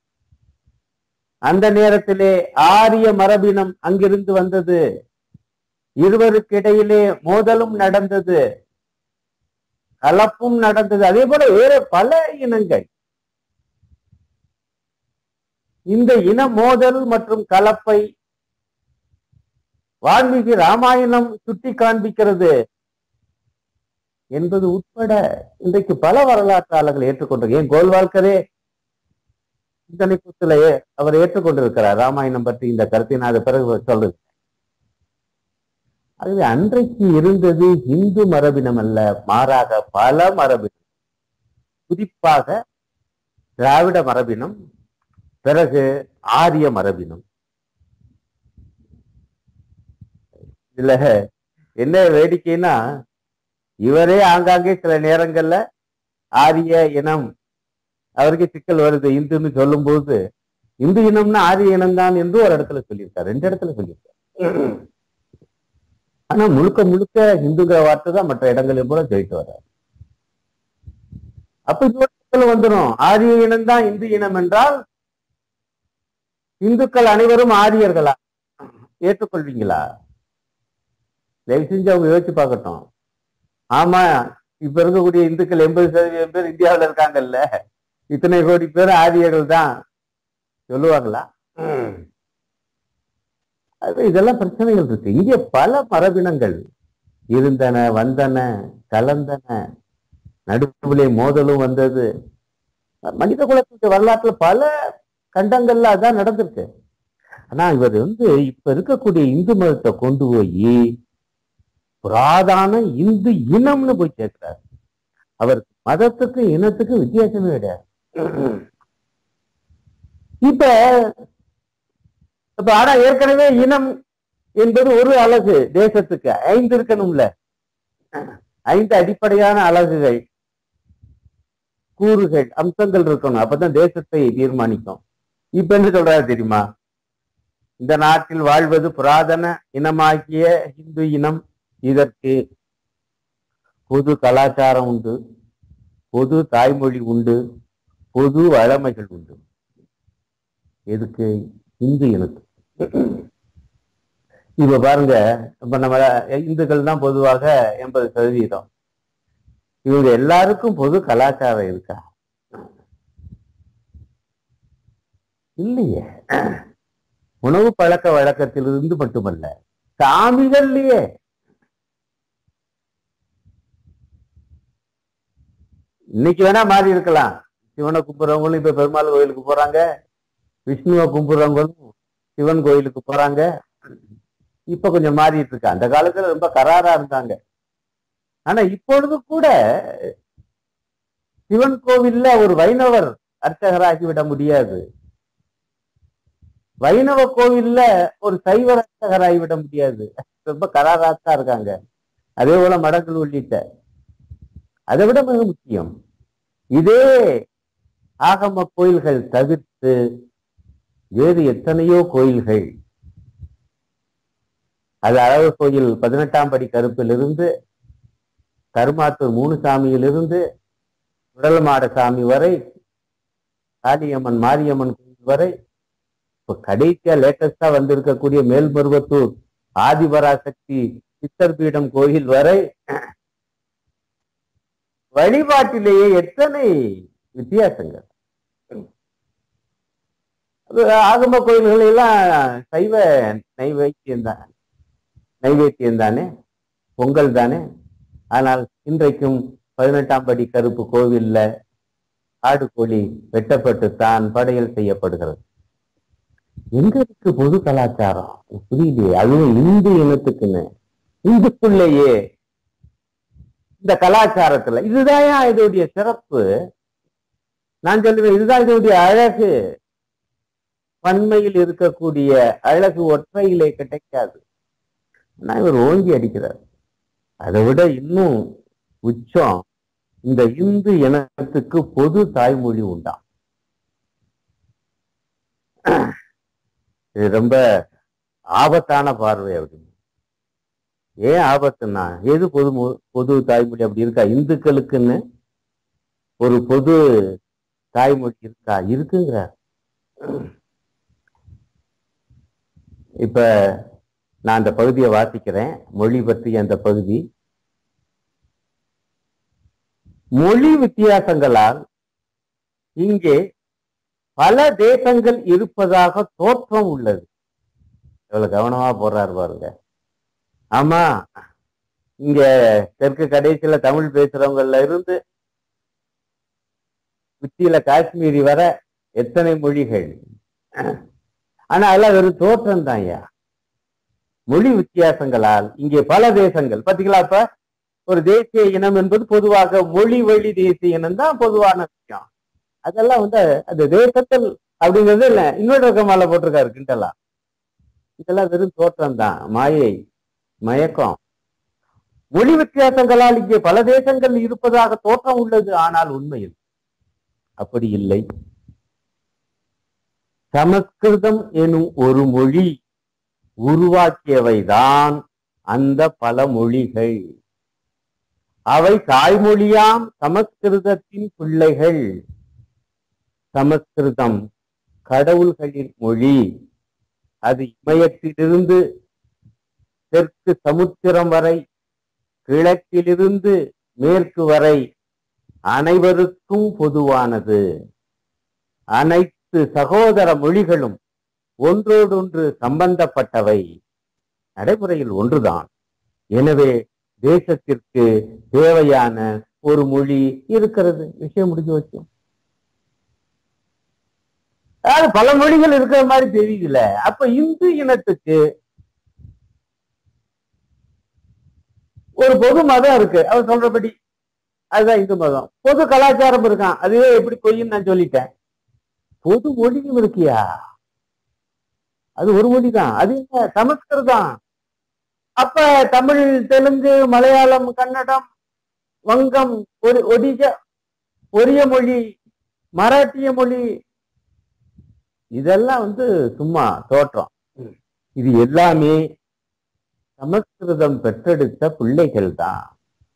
அந்த நேரத்திலே ஆரிய மரபினம் அங்கிருந்து வந்தது இருவருக்கு இடையிலே மோதலும் நடந்தது கலப்பும் நடந்தது அதே போல வேற பல இனங்கள் இந்த இன மோதல் மற்றும் கலப்பை வால்மீகி ராமாயணம் சுட்டி காண்பிக்கிறது என்பது உட்பட இன்றைக்கு பல வரலாற்றாளர்கள் ஏற்றுக்கொண்டு ஏன் கோல்வால்கரே சிந்தனை புத்திலேயே அவர் ஏற்றுக்கொண்டிருக்கிறார் ராமாயணம் பற்றி இந்த கருத்தை நான் அது பிறகு சொல்றது ஆகவே அன்றைக்கு இருந்தது இந்து மரபினம் அல்ல மாறாக பல மரபினம் குறிப்பாக திராவிட மரபினம் பிறகு ஆரிய மரபினம் இதுல என்ன வேடிக்கைன்னா இவரே ஆங்காங்கே சில நேரங்கள்ல ஆரிய இனம் அவருக்கு சிக்கல் வருது இந்துன்னு சொல்லும்போது இந்து இனம்னா ஆரிய இனம் தான் என்று ஒரு இடத்துல சொல்லியிருக்காரு ரெண்டு இடத்துல சொல்லியிருக்காரு ஆனா முழுக்க முழுக்க இந்துங்கிற வார்த்தை தான் மற்ற இடங்களில் கூட சொல்லிட்டு வர்றாரு அப்ப இது ஒரு சிக்கல் வந்துடும் ஆரிய இனம் தான் இந்து இனம் என்றால் இந்துக்கள் அனைவரும் ஆரியர்களா ஏற்றுக்கொள்வீங்களா தயவு செஞ்சு அவங்க யோசிச்சு பார்க்கட்டும் ஆமா இப்ப இருக்கக்கூடிய இந்துக்கள் எண்பது சதவீதம் பேர் இந்தியாவுல இருக்காங்கல்ல இத்தனை கோடி பேர் ஆரியர்கள் தான் சொல்லுவாங்களா அது இதெல்லாம் பிரச்சனைகள் இருக்கு இங்கே பல மரபினங்கள் இருந்தன வந்தன கலந்தன நடுவிலே மோதலும் வந்தது மனித குலத்துக்கு வரலாற்றுல பல கண்டங்கள்ல அதான் நடந்திருக்கு ஆனா இவர் வந்து இப்ப இருக்கக்கூடிய இந்து மதத்தை கொண்டு போய் புராதான இந்து இனம்னு போய் சேர்க்கிறார் அவர் மதத்துக்கும் இனத்துக்கும் வித்தியாசமே கிடையாது இப்ப இப்ப ஆனா ஏற்கனவே இனம் என்பது ஒரு அழகு தேசத்துக்கு ஐந்து இருக்கணும்ல ஐந்து அடிப்படையான அழகுகள் கூறுகள் அம்சங்கள் இருக்கணும் அப்பதான் தேசத்தை தீர்மானிக்கும் இப்ப என்ன சொல்றாரு தெரியுமா இந்த நாட்டில் வாழ்வது புராதன இனமாகிய இந்து இனம் இதற்கு பொது கலாச்சாரம் உண்டு பொது தாய்மொழி உண்டு பொது வழமைகள் உண்டு எதுக்கு இந்து இனத்துக்கு இப்ப பாருங்க இப்ப நம்ம இந்துக்கள் தான் பொதுவாக எண்பது சதவீதம் இவங்க எல்லாருக்கும் பொது கலாச்சாரம் இருக்கா இல்லையே உணவு பழக்க வழக்கத்திலிருந்து மட்டுமல்ல சாமிகள்லயே இன்னைக்கு வேணா மாறி இருக்கலாம் சிவனை கும்பிடுறவங்களும் இப்ப பெருமாள் கோயிலுக்கு போறாங்க விஷ்ணுவை கும்பிடுறவங்களும் சிவன் கோயிலுக்கு போறாங்க இப்ப கொஞ்சம் மாறிட்டு இருக்கு அந்த காலத்துல ரொம்ப கராரா இருந்தாங்க ஆனா இப்பொழுது கூட சிவன் கோவில்ல ஒரு வைணவர் அர்ச்சகராகி விட முடியாது வைணவ கோவில்ல ஒரு சைவ அர்ச்சகராகி விட முடியாது ரொம்ப கராராத்தான் இருக்காங்க அதே போல மடங்கள் உள்ளிட்ட அதை விட மிக முக்கியம் இதே ஆகம கோயில்கள் தவிர்த்து வேறு எத்தனையோ கோயில்கள் அது அழகு கோயில் பதினெட்டாம் படி கருப்பிலிருந்து கருமாத்தூர் மூணு சாமியிலிருந்து உடலமாட சாமி வரை காளியம்மன் மாரியம்மன் கோயில் வரை இப்ப கடைசியா லேட்டஸ்டா வந்திருக்கக்கூடிய மேல்மருவத்தூர் ஆதிபராசக்தி சித்தர் பீடம் கோயில் வரை வழிபாட்டிலேயே எத்தனை வித்தியாசங்கள் அது ஆகம கோயில்கள் எல்லாம் சைவ நைவேத்தியம் தான் நைவேத்தியம் தானே பொங்கல் தானே ஆனால் இன்றைக்கும் பதினெட்டாம் படி கருப்பு கோவில்ல ஆடு கோழி வெட்டப்பட்டு தான் படையல் செய்யப்படுகிறது எங்க இருக்கு பொது கலாச்சாரம் புரியலையே அதுவும் இந்து இனத்துக்குன்னு இந்துக்குள்ளேயே இந்த கலாச்சாரத்துல இதுதான் இதோடைய சிறப்பு நான் சொல்லுவேன் இதுதான் இதோடைய அழகு பன்மையில் இருக்கக்கூடிய அழகு ஒற்றையிலே கிடைக்காது ஆனா இவர் ஓங்கி அடிக்கிறார் அதை விட இன்னும் உச்சம் இந்த இந்து இனத்துக்கு பொது தாய்மொழி உண்டா இது ரொம்ப ஆபத்தான பார்வை அப்படின்னு ஏன் ஆபத்துன்னா எது பொது மொ- பொது தாய்மொழி அப்படி இருக்கா இந்துக்களுக்குன்னு ஒரு பொது தாய்மொழி இருக்கா இருக்குங்கிறார் இப்ப நான் அந்த பகுதியை வாசிக்கிறேன் மொழி பற்றிய அந்த பகுதி மொழி வித்தியாசங்களால் இங்கே பல தேசங்கள் இருப்பதாக தோற்றம் உள்ளது எவ்வளவு கவனமா போடுறாரு பாருங்க ஆமா இங்க தெற்கு கடைசியில தமிழ் பேசுறவங்கல இருந்து உச்சியில காஷ்மீரி வர எத்தனை மொழிகள் ஆனா அதெல்லாம் வெறும் தோற்றம் தான் மொழி வித்தியாசங்களால் இங்கே பல தேசங்கள் பாத்தீங்களா இப்ப ஒரு தேசிய இனம் என்பது பொதுவாக மொழி வழி தேசிய இனம் தான் பொதுவான விஷயம் அதெல்லாம் வந்து அந்த தேசத்தில் அப்படிங்கிறது இல்ல இன்னொரு மேல போட்டிருக்காரு கிண்டலா இதெல்லாம் வெறும் தோற்றம் தான் மாயை மயக்கம் மொழி வித்தியாசங்களால் இங்கே பல தேசங்கள் இருப்பதாக தோற்றம் உள்ளது ஆனால் உண்மையில் அப்படி இல்லை சமஸ்கிருதம் எனும் ஒரு மொழி உருவாக்கியவைதான் அந்த பல மொழிகள் அவை தாய்மொழியாம் சமஸ்கிருதத்தின் பிள்ளைகள் சமஸ்கிருதம் கடவுள்களின் மொழி அது இமயத்திலிருந்து தெற்கு சமுத்திரம் வரை கிழக்கிலிருந்து மேற்கு வரை அனைவருக்கும் பொதுவானது அனைத்து அனைத்து சகோதர மொழிகளும் ஒன்றோடொன்று சம்பந்தப்பட்டவை நடைமுறையில் ஒன்றுதான் எனவே தேசத்திற்கு தேவையான ஒரு மொழி இருக்கிறது விஷயம் முடிஞ்சு வச்சு அதாவது பல மொழிகள் இருக்கிற மாதிரி தெரியுதுல அப்ப இந்து இனத்துக்கு ஒரு பொது மதம் இருக்கு அவர் சொல்றபடி அதுதான் இந்து மதம் பொது கலாச்சாரம் இருக்கான் அதுவே எப்படி பொய்ன்னு நான் சொல்லிட்டேன் பொது மொழியும் இருக்கியா அது ஒரு மொழி தான் அது என்ன சமஸ்கிருதம் அப்ப தமிழ் தெலுங்கு மலையாளம் கன்னடம் வங்கம் ஒரு ஒடிசா ஒரிய மொழி மராட்டிய மொழி இதெல்லாம் வந்து சும்மா தோற்றம் இது எல்லாமே சமஸ்கிருதம் பெற்றெடுத்த பிள்ளைகள் தான்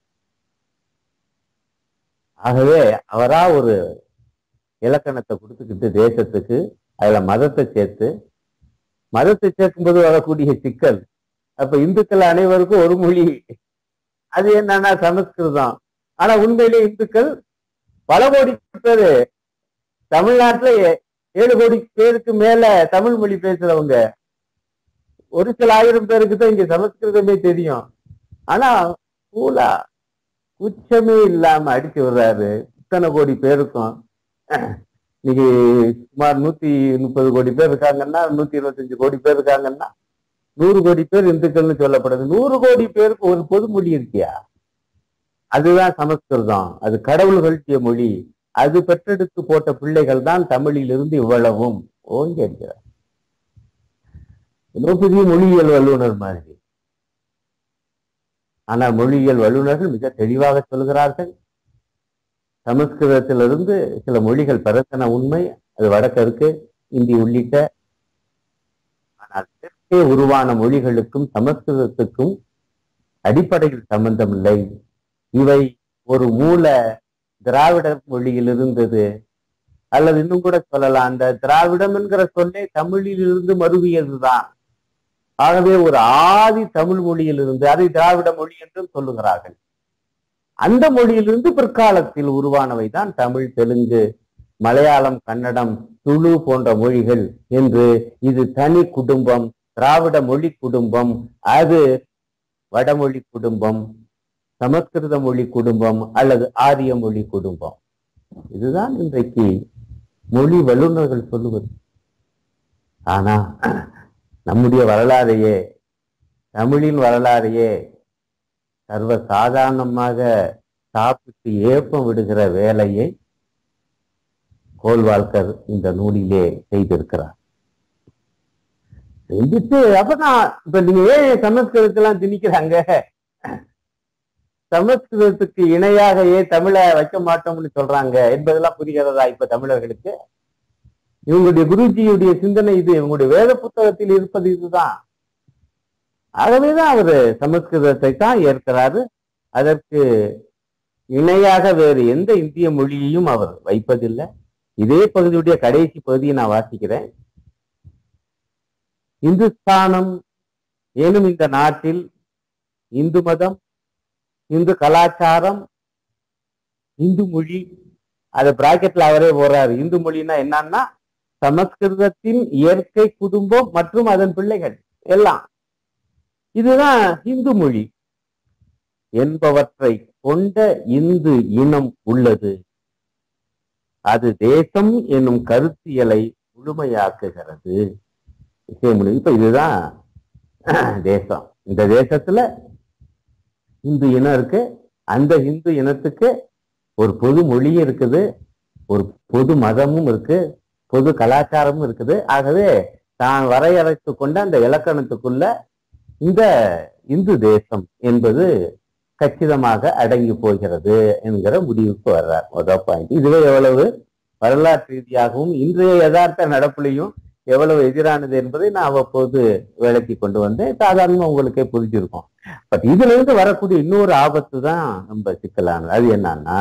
ஆகவே அவரா ஒரு இலக்கணத்தை கொடுத்துக்கிட்டு தேசத்துக்கு அதுல மதத்தை சேர்த்து மதத்தை சேர்க்கும்போது வரக்கூடிய சிக்கல் அப்ப இந்துக்கள் அனைவருக்கும் ஒரு மொழி அது என்னன்னா சமஸ்கிருதம் ஆனா உண்மையிலே இந்துக்கள் பல கோடி பேரு தமிழ்நாட்டுல ஏ- ஏழு கோடி பேருக்கு மேல தமிழ் மொழி பேசுறவங்க ஒரு சில ஆயிரம் பேருக்கு தான் இங்க சமஸ்கிருதமே தெரியும் ஆனா பூலா குச்சமே இல்லாம அடிச்சு விடுறாரு இத்தனை கோடி பேருக்கும் இன்னைக்கு சுமார் நூத்தி முப்பது கோடி பேர் இருக்காங்கன்னா நூத்தி இருபத்தஞ்சு கோடி பேர் இருக்காங்கன்னா நூறு கோடி பேர் இந்துக்கள்னு சொல்லப்படுது நூறு கோடி பேருக்கு ஒரு பொது மொழி இருக்கியா அதுதான் சமஸ்கிருதம் அது கடவுள்களுடைய மொழி அது பெற்றெடுத்து போட்ட பிள்ளைகள் தான் தமிழிலிருந்து இவ்வளவும் ஓங்கி இருக்கிறார் ஏதோ பெரிய மொழியியல் வல்லுனர் மாதிரி ஆனால் மொழியியல் வல்லுநர்கள் மிக தெளிவாக சொல்கிறார்கள் சமஸ்கிருதத்திலிருந்து சில மொழிகள் பிறத்தன உண்மை அது வடக்கருக்கு இந்தி உள்ளிட்ட ஆனால் தெற்கே உருவான மொழிகளுக்கும் சமஸ்கிருதத்துக்கும் அடிப்படையில் சம்பந்தம் இல்லை இவை ஒரு மூல திராவிட மொழியில் இருந்தது அல்லது இன்னும் கூட சொல்லலாம் அந்த திராவிடம் என்கிற சொல்லே தமிழில் இருந்து மருவியதுதான் ஆகவே ஒரு ஆதி தமிழ் மொழியில் இருந்து அதை திராவிட மொழி என்றும் சொல்லுகிறார்கள் அந்த மொழியிலிருந்து பிற்காலத்தில் உருவானவை தான் தமிழ் தெலுங்கு மலையாளம் கன்னடம் துளு போன்ற மொழிகள் என்று இது தனி குடும்பம் திராவிட மொழி குடும்பம் அது வடமொழி குடும்பம் சமஸ்கிருத மொழி குடும்பம் அல்லது ஆரிய மொழி குடும்பம் இதுதான் இன்றைக்கு மொழி வல்லுநர்கள் சொல்லுவது ஆனா நம்முடைய வரலாறையே தமிழின் வரலாறையே சர்வ சாதாரணமாக சாப்பிட்டு ஏப்பம் விடுகிற வேலையை கோல்வால்கர் இந்த நூலிலே செய்திருக்கிறார் செஞ்சுட்டு அப்ப நான் இப்ப நீங்க ஏன் சமஸ்கிருதத்தெல்லாம் திணிக்கிறாங்க சமஸ்கிருதத்துக்கு இணையாக ஏன் தமிழை வைக்க மாட்டோம்னு சொல்றாங்க என்பதெல்லாம் புரிகிறதா இப்ப தமிழர்களுக்கு இவங்களுடைய குருஜியுடைய சிந்தனை இது இவங்களுடைய வேத புத்தகத்தில் இருப்பது இதுதான் ஆகவேதான் அவரு சமஸ்கிருதத்தை தான் ஏற்கிறாரு அதற்கு இணையாக வேறு எந்த இந்திய மொழியையும் அவர் வைப்பதில்லை இதே பகுதியுடைய கடைசி பகுதியை நான் வாசிக்கிறேன் இந்துஸ்தானம் எனும் இந்த நாட்டில் இந்து மதம் இந்து கலாச்சாரம் இந்து மொழி அதை பிராக்கெட்ல அவரே போறாரு இந்து மொழின்னா என்னன்னா சமஸ்கிருதத்தின் இயற்கை குடும்பம் மற்றும் அதன் பிள்ளைகள் எல்லாம் இதுதான் இந்து மொழி என்பவற்றை கொண்ட இந்து இனம் உள்ளது அது தேசம் என்னும் கருத்தியலை முழுமையாக்குகிறது விஷயம் முடியுது. இப்ப இதுதான் தேசம் இந்த தேசத்துல இந்து இனம் இருக்கு அந்த இந்து இனத்துக்கு ஒரு பொது மொழியும் இருக்குது ஒரு பொது மதமும் இருக்கு பொது கலாச்சாரமும் இருக்குது ஆகவே தான் வரையறைத்து கொண்ட அந்த இலக்கணத்துக்குள்ள இந்த இந்து தேசம் என்பது கச்சிதமாக அடங்கி போகிறது என்கிற முடிவுக்கு வர்றார் முதல் பாயிண்ட் இதுவே எவ்வளவு வரலாற்று ரீதியாகவும் இன்றைய யதார்த்த நடப்புலையும் எவ்வளவு எதிரானது என்பதை நான் அவ்வப்போது விளக்கி கொண்டு வந்தேன் சாதாரணமா உங்களுக்கே புரிஞ்சிருக்கும் பட் இதுல இருந்து வரக்கூடிய இன்னொரு ஆபத்து தான் ரொம்ப சிக்கலானது அது என்னன்னா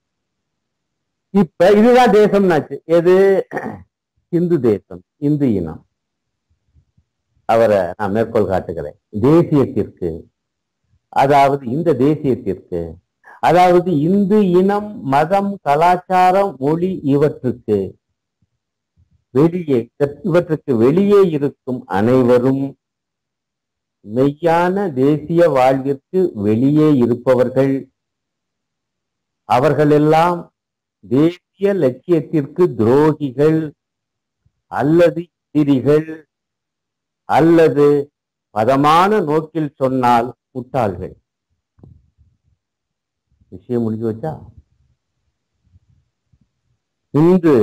இப்ப இதுதான் தேசம்னாச்சு எது இந்து தேசம் இந்து இனம் அவரை நான் மேற்கோள் காட்டுகிறேன் தேசியத்திற்கு அதாவது இந்த தேசியத்திற்கு அதாவது இந்து இனம் மதம் கலாச்சாரம் மொழி இவற்றுக்கு வெளியே இவற்றுக்கு வெளியே இருக்கும் அனைவரும் மெய்யான தேசிய வாழ்விற்கு வெளியே இருப்பவர்கள் அவர்களெல்லாம் தேசிய லட்சியத்திற்கு துரோகிகள் அல்லது எதிரிகள் அல்லது பதமான நோக்கில் சொன்னால் முட்டாள்கள் விஷயம் முடிஞ்சு வச்சா இந்து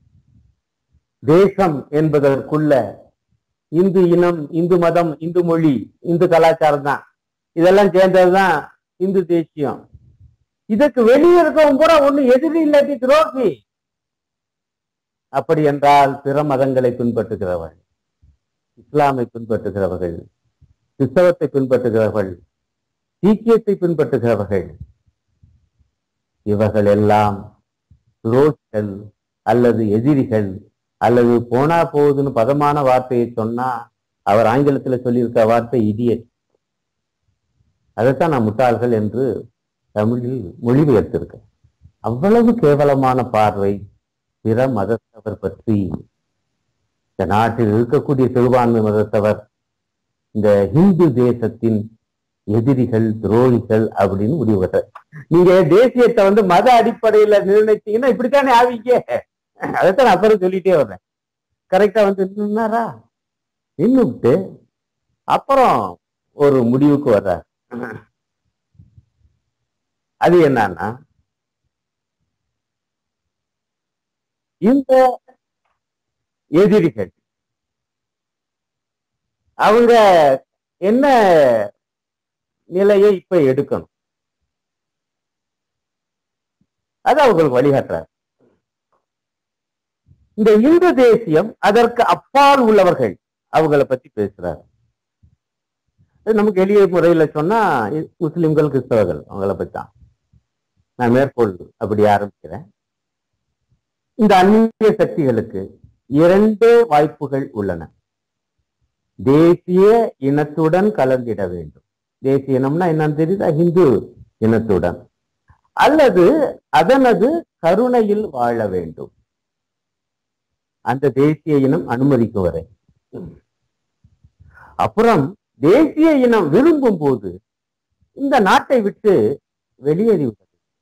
தேசம் என்பதற்குள்ள இந்து இனம் இந்து மதம் இந்து மொழி இந்து கலாச்சாரம் தான் இதெல்லாம் சேர்ந்ததுதான் இந்து தேசியம் இதற்கு வெளியே இருக்கவன் பூரா ஒண்ணு எதிரி இல்லாட்டி துரோகி அப்படி என்றால் பிற மதங்களை பின்பற்றுகிறவர்கள் இஸ்லாமை பின்பற்றுகிறவர்கள் கிறிஸ்தவத்தை பின்பற்றுகிறவர்கள் சீக்கியத்தை பின்பற்றுகிறவர்கள் இவர்கள் எல்லாம் துரோகிகள் அல்லது எதிரிகள் அல்லது போனா போகுதுன்னு பதமான வார்த்தையை சொன்னா அவர் ஆங்கிலத்துல சொல்லியிருக்க வார்த்தை இடியட் அதைத்தான் நான் முட்டாள்கள் என்று தமிழில் மொழிபெயர்த்திருக்கேன் அவ்வளவு கேவலமான பார்வை பிற மதத்தவர் பற்றி இந்த நாட்டில் இருக்கக்கூடிய சிறுபான்மை மதத்தவர் இந்த இந்து தேசத்தின் எதிரிகள் துரோகிகள் அப்படின்னு முடிவு பெற்றார் நீங்க தேசியத்தை வந்து மத அடிப்படையில நிர்ணயிச்சீங்கன்னா இப்படித்தானே ஆவீங்க அதைத்தான் நான் அப்புறம் சொல்லிட்டே வர்றேன் கரெக்டா வந்து நின்னாரா நின்னுட்டு அப்புறம் ஒரு முடிவுக்கு வர்றார் அது என்னன்னா இந்த எதிரிகள் அவங்க என்ன நிலையை இப்ப எடுக்கணும் அது அவங்களுக்கு வழிகாட்டுறார் இந்த இந்து தேசியம் அதற்கு அப்பால் உள்ளவர்கள் அவங்கள பத்தி பேசுறாரு அது நமக்கு எளிய முறையில சொன்னா இ- முஸ்லிம்கள் கிறிஸ்தவர்கள் அவங்கள பத்தி தான் நான் மேற்கோள் அப்படி ஆரம்பிக்கிறேன் இந்த அந்நிய சக்திகளுக்கு இரண்டு வாய்ப்புகள் உள்ளன தேசிய இனத்துடன் கலந்திட வேண்டும் தேசிய இனம்னா என்னன்னு தெரியுதா ஹிந்து இனத்துடன் அல்லது அதனது கருணையில் வாழ வேண்டும் அந்த தேசிய இனம் அனுமதிக்கும் வரை அப்புறம் தேசிய இனம் விரும்பும் போது இந்த நாட்டை விட்டு வெளியேறிவிட்டது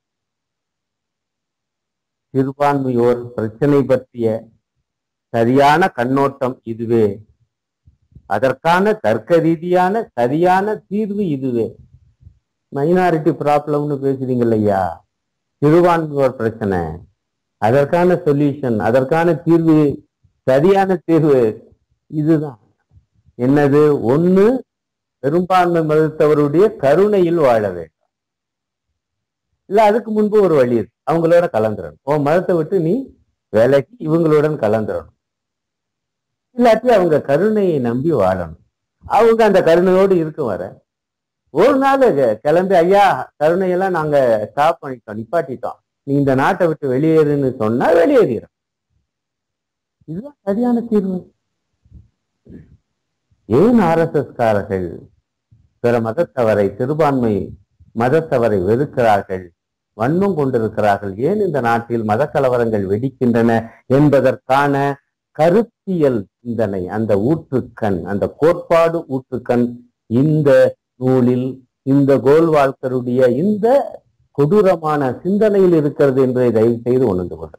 சிறுபான்மையோர் பிரச்சனை பற்றிய சரியான கண்ணோட்டம் இதுவே அதற்கான தர்க்க ரீதியான சரியான தீர்வு இதுவே மைனாரிட்டி ப்ராப்ளம்னு பேசுறீங்கல்ல ஐயா சிறுபான்மையோர் பிரச்சனை அதற்கான சொல்யூஷன் அதற்கான தீர்வு சரியான தீர்வு இதுதான் என்னது ஒண்ணு பெரும்பான்மை மதத்தவருடைய கருணையில் வாழ வேண்டும் இல்ல அதுக்கு முன்பு ஒரு வழி இருக்கு அவங்களோட கலந்துடணும் உன் மதத்தை விட்டு நீ வேலைக்கு இவங்களுடன் கலந்துடணும் இல்லாட்டி அவங்க கருணையை நம்பி வாழணும் அவங்க அந்த கருணையோடு இருக்கும் வர ஒரு நாள் க- கிளம்பி ஐயா கருணையெல்லாம் நாங்க ஸ்டாப் பண்ணிட்டோம் நிப்பாட்டிட்டோம் நீ இந்த நாட்டை விட்டு வெளியேறுன்னு சொன்னா வெளியேறிடும் இதுதான் சரியான தீர்வு ஏன் ஆர்எஸ்எஸ் காரர்கள் பிற மதத்தவரை சிறுபான்மை மதத்தவரை வெறுக்கிறார்கள் வன்மம் கொண்டிருக்கிறார்கள் ஏன் இந்த நாட்டில் மத கலவரங்கள் வெடிக்கின்றன என்பதற்கான கருத்தியல் சிந்தனை அந்த ஊற்றுக்கண் அந்த கோட்பாடு ஊற்றுக்கண் இந்த நூலில் இந்த கோல்வால்கருடைய இந்த கொடூரமான சிந்தனையில் இருக்கிறது என்பதை தயவு செய்து உணர்ந்து கொள்ள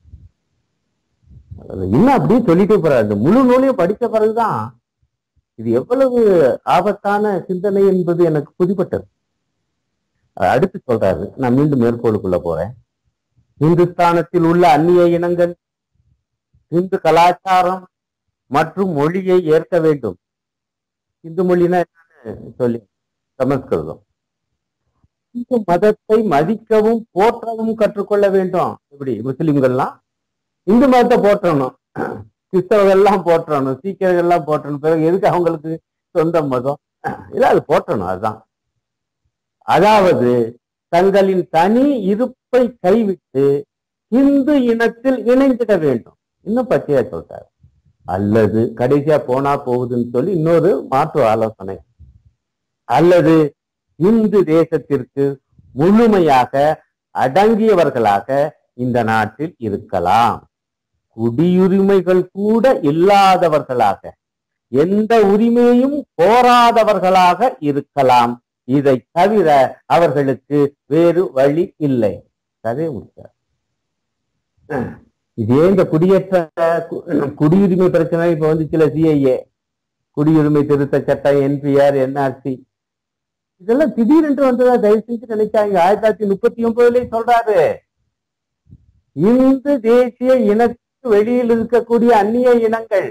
இன்னும் அப்படியே சொல்லிட்டே போறாரு இந்த முழு நூலையும் படித்த பிறகுதான் இது எவ்வளவு ஆபத்தான சிந்தனை என்பது எனக்கு புதிப்பட்டது அஹ் அடுத்து சொல்றாரு நான் மீண்டும் மேற்கோளுக்குள்ள போறேன் இந்துஸ்தானத்தில் உள்ள அந்நிய இனங்கள் இந்து கலாச்சாரம் மற்றும் மொழியை ஏற்க வேண்டும் இந்து மொழினா என்னன்னு சொல்லி சமஸ்கிருதம் இந்து மதத்தை மதிக்கவும் போற்றவும் கற்றுக்கொள்ள வேண்டும் இப்படி முஸ்லிம்கள்லாம் இந்து மதத்தை போற்றணும் கிறிஸ்தவர்கள் எல்லாம் போற்றணும் சீக்கியர்கள் எல்லாம் போற்றணும் பிறகு எதுக்கு அவங்களுக்கு சொந்த மதம் இல்ல அது போற்றணும் அதுதான் அதாவது தங்களின் தனி இருப்பை கைவிட்டு இந்து இனத்தில் இணைந்திட வேண்டும் இன்னும் பச்சையா சொல்றாரு அல்லது கடைசியா போனா போகுதுன்னு சொல்லி இன்னொரு மாற்று ஆலோசனை அல்லது இந்து தேசத்திற்கு முழுமையாக அடங்கியவர்களாக இந்த நாட்டில் இருக்கலாம் குடியுரிமைகள் கூட இல்லாதவர்களாக எந்த உரிமையும் கோராதவர்களாக இருக்கலாம் இதை தவிர அவர்களுக்கு வேறு வழி இல்லை கதை முடிச்சார் இதே இந்த குடியேற்ற கு- குடியுரிமை பிரச்சனை இப்ப வந்து சில சிஐஏ குடியுரிமை திருத்த சட்டம் என்பிஆர் என்ஆர்சி இதெல்லாம் திடீரென்று வந்ததா தயவு செஞ்சு நினைச்சாங்க ஆயிரத்தி தொள்ளாயிரத்தி முப்பத்தி ஒன்பதுலயே சொல்றாரு இந்து தேசிய இனத்துக்கு வெளியில் இருக்கக்கூடிய அந்நிய இனங்கள்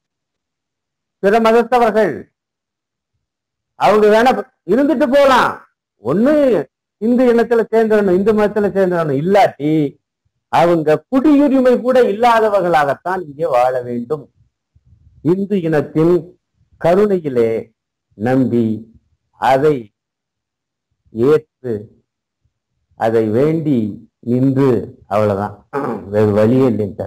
பிற மதத்தவர்கள் அவங்க வேணா இருந்துட்டு போலாம் ஒண்ணு இந்து இனத்துல சேர்ந்துடணும் இந்து மதத்துல சேர்ந்துடணும் இல்லாட்டி அவங்க குடியுரிமை கூட இல்லாதவர்களாகத்தான் இங்கே வாழ வேண்டும் இந்து இனத்தின் கருணையிலே நம்பி அதை ஏற்று அதை வேண்டி நின்று அவ்வளவுதான் வேறு வழியே இல்லைங்க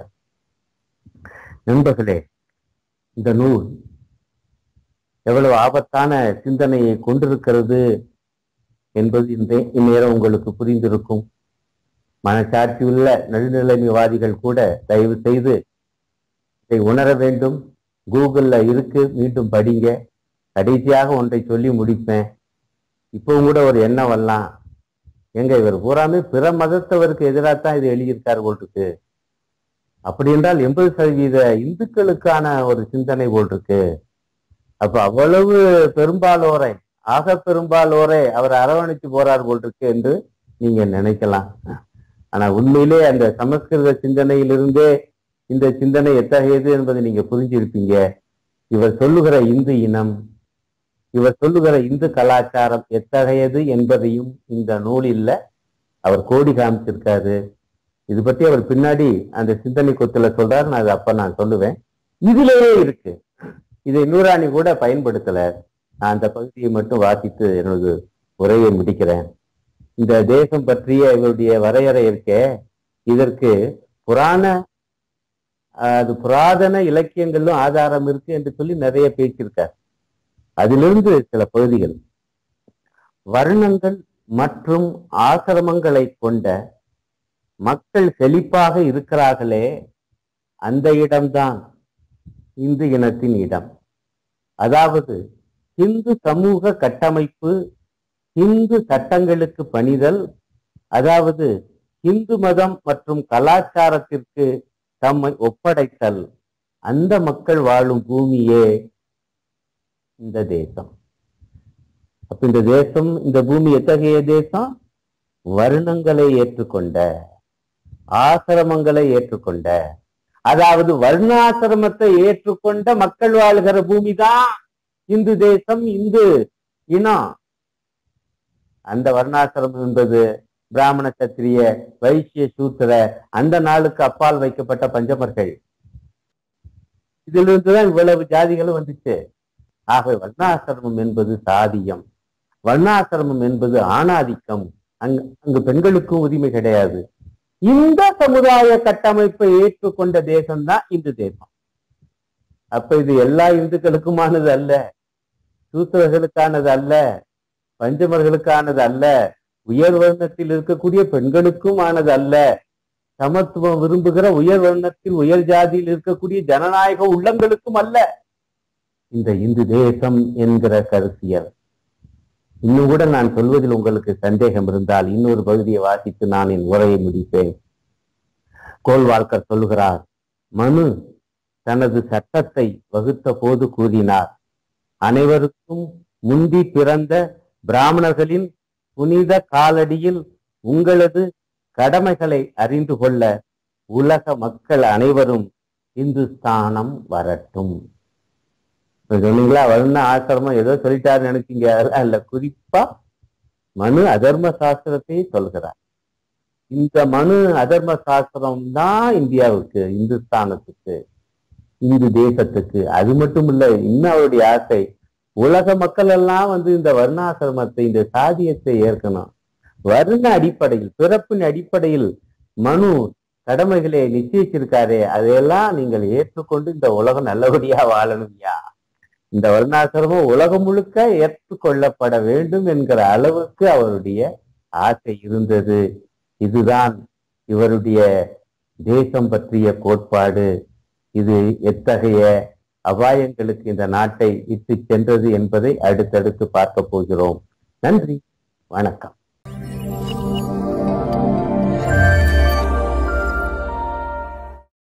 நண்பர்களே இந்த நூல் எவ்வளவு ஆபத்தான சிந்தனையை கொண்டிருக்கிறது என்பது இந்த இந்நேரம் உங்களுக்கு புரிந்திருக்கும் மனசாட்சியுள்ள நடுநிலைமைவாதிகள் கூட தயவு செய்து இதை உணர வேண்டும் கூகுள்ல இருக்கு மீண்டும் படிங்க கடைசியாக ஒன்றை சொல்லி முடிப்பேன் இப்பவும் கூட ஒரு எண்ணம் வரலாம் எங்க இவர் பூராமே பிற மதத்தவருக்கு எதிராக தான் இது எழுதியிருக்கார் போல் இருக்கு அப்படி என்றால் எண்பது சதவீத இந்துக்களுக்கான ஒரு சிந்தனை போல் இருக்கு அப்ப அவ்வளவு பெரும்பாலோரை ஆக பெரும்பாலோரை அவர் அரவணைச்சு போறார் போல் இருக்கு என்று நீங்க நினைக்கலாம் ஆனா உண்மையிலே அந்த சமஸ்கிருத சிந்தனையிலிருந்தே இந்த சிந்தனை எத்தகையது என்பதை நீங்க புரிஞ்சிருப்பீங்க இவர் சொல்லுகிற இந்து இனம் இவர் சொல்லுகிற இந்து கலாச்சாரம் எத்தகையது என்பதையும் இந்த நூலில் அவர் கோடி காமிச்சிருக்காரு இது பத்தி அவர் பின்னாடி அந்த சிந்தனை கொத்துல சொல்றாரு நான் அதை அப்ப நான் சொல்லுவேன் இதுலயே இருக்கு இதை நூறாணி கூட பயன்படுத்தல நான் அந்த பகுதியை மட்டும் வாசித்து எனது உரையை முடிக்கிறேன் இந்த தேசம் பற்றிய இவருடைய வரையறை இருக்கே இதற்கு புராண ஆஹ், அது புராதன இலக்கியங்களிலும் ஆதாரம் இருக்கு என்று சொல்லி நிறைய பேசியிருக்கார் அதிலிருந்து சில பகுதிகள் வர்ணங்கள் மற்றும் ஆசிரமங்களை கொண்ட மக்கள் செழிப்பாக இருக்கிறார்களே அந்த இடம்தான் இந்து இனத்தின் இடம் அதாவது இந்து சமூக கட்டமைப்பு இந்து சட்டங்களுக்கு பணிதல் அதாவது இந்து மதம் மற்றும் கலாச்சாரத்திற்கு தம்மை ஒப்படைத்தல் அந்த மக்கள் வாழும் பூமியே இந்த தேசம் அப்ப இந்த தேசம் இந்த பூமி எத்தகைய தேசம் வருணங்களை ஏற்றுக்கொண்ட ஆசிரமங்களை ஏற்றுக்கொண்ட அதாவது வர்ணாசிரமத்தை ஏற்றுக்கொண்ட மக்கள் வாழ்கிற பூமி தான் இந்து தேசம் இந்து இனம் அந்த வர்ணாசிரமம் என்பது பிராமண சத்திரிய வைசிய சூத்திர அந்த நாளுக்கு அப்பால் வைக்கப்பட்ட பஞ்சமர்கள் இதிலிருந்துதான் இவ்வளவு ஜாதிகளும் வந்துச்சு ஆகவே வர்ணாசிரமம் என்பது சாதியம் வர்ணாசிரமம் என்பது ஆணாதிக்கம் அங்கு அங்கு பெண்களுக்கும் உரிமை கிடையாது இந்த சமுதாய கட்டமைப்பை ஏற்றுக்கொண்ட தேசம்தான் இந்து தேசம் அப்ப இது எல்லா இந்துக்களுக்குமானது அல்ல சூத்திரர்களுக்கானது அல்ல பஞ்சமர்களுக்கானது அல்ல உயர் வர்ணத்தில் இருக்கக்கூடிய பெண்களுக்கும் ஆனது அல்ல சமத்துவம் விரும்புகிற உயர் வர்ணத்தில் உயர் ஜாதியில் இருக்கக்கூடிய ஜனநாயக உள்ளங்களுக்கும் அல்ல இந்த இந்து தேசம் என்கிற கருத்தியல் இன்னும் கூட நான் சொல்வதில் உங்களுக்கு சந்தேகம் இருந்தால் இன்னொரு பகுதியை வாசித்து நான் என் உரையை முடிப்பேன் கோல்வாழ்கர் சொல்லுகிறார் மனு தனது சட்டத்தை வகுத்த போது கூறினார் அனைவருக்கும் முந்தி பிறந்த பிராமணர்களின் புனித காலடியில் உங்களது கடமைகளை அறிந்து கொள்ள உலக மக்கள் அனைவரும் இந்துஸ்தானம் வரட்டும் இப்ப சொன்னீங்களா வருண ஆசிரமம் ஏதோ சொல்லிட்டாருன்னு நினைச்சீங்க அதெல்லாம் இல்ல குறிப்பா மனு அதர்ம சாஸ்திரத்தை சொல்கிறார் இந்த மனு அதர்ம சாஸ்திரம் தான் இந்தியாவுக்கு இந்துஸ்தானத்துக்கு இந்து தேசத்துக்கு அது மட்டும் இல்ல இன்னும் அவருடைய ஆசை உலக மக்கள் எல்லாம் வந்து இந்த வர்ணாசிரமத்தை இந்த சாதியத்தை ஏற்கணும் வர்ண அடிப்படையில் பிறப்பின் அடிப்படையில் மனு கடமைகளை நிச்சயிச்சிருக்காரே அதையெல்லாம் நீங்கள் ஏற்றுக்கொண்டு இந்த உலகம் நல்லபடியா வாழணும்யா இந்த வர்ணாசிரமம் உலகம் முழுக்க ஏற்றுக்கொள்ளப்பட வேண்டும் என்கிற அளவுக்கு அவருடைய ஆசை இருந்தது இதுதான் இவருடைய தேசம் பற்றிய கோட்பாடு இது எத்தகைய அபாயங்களுக்கு இந்த நாட்டை இட்டு சென்றது என்பதை அடுத்தடுத்து பார்க்க போகிறோம் நன்றி வணக்கம்